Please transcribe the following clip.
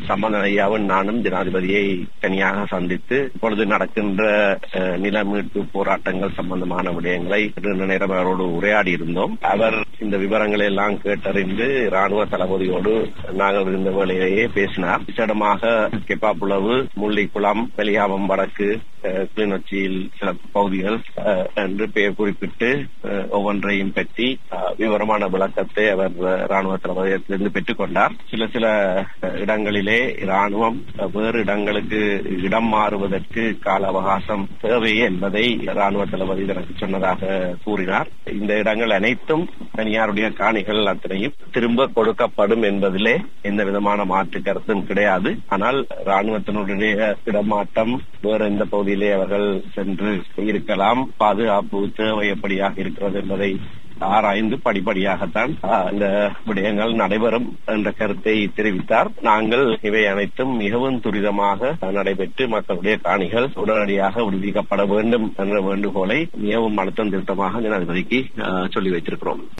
சம்பந்தன் ஐயாவும் நானும் ஜனாதிபதியை தனியாக சந்தித்து இப்பொழுது நடக்கின்ற அஹ், நில மீட்பு போராட்டங்கள் சம்பந்தமான விடயங்களை நீண்ட நேரம் அவரோடு உரையாடி இருந்தோம் அவர் இந்த விவரங்களை எல்லாம் கேட்டறிந்து ராணுவ தளபதியோடு நாங்கள் இருந்த வேளையிலேயே பேசினார் விசேடமாக கெப்பாப்புலவு முள்ளிக்குளம் வெளியாமம் வடக்கு அஹ், கிளிநொச்சியில் சில பகுதிகள் அஹ், என்று பெயர் குறிப்பிட்டு அஹ், ஒவ்வொன்றையும் பற்றி அஹ், விவரமான விளக்கத்தை அவர் அஹ், ராணுவ தளபதியத்திலிருந்து பெற்றுக்கொண்டார் சில சில அஹ், இடங்களிலே ராணுவம் அஹ், வேறு இடங்களுக்கு இடம் மாறுவதற்கு கால அவகாசம் தேவை என்பதை ராணுவ தளபதி எனக்கு சொன்னதாக கூறினார் இந்த இடங்கள் அனைத்தும் தனியாருடைய காணிகள் அத்தனையும் திரும்ப கொடுக்கப்படும் என்பதிலே எந்த விதமான மாற்று கருத்தும் கிடையாது ஆனால் ராணுவத்தினுடைய இடமாற்றம் வேற எந்த பகுதியிலே அவர்கள் சென்று இருக்கலாம் பாதுகாப்பு தேவை எப்படியாக இருக்கிறது என்பதை ஆராய்ந்து படிப்படியாகத்தான் ஆஹ், இந்த விடயங்கள் நடைபெறும் என்ற கருத்தை தெரிவித்தார் நாங்கள் இவை அனைத்தும் மிகவும் துரிதமாக நடைபெற்று மக்களுடைய காணிகள் உடனடியாக விடுவிக்கப்பட வேண்டும் என்ற வேண்டுகோளை மிகவும் அழுத்தம் திருத்தமாக ஜனாதிபதிக்கு ஆஹ், சொல்லி வைத்திருக்கிறோம்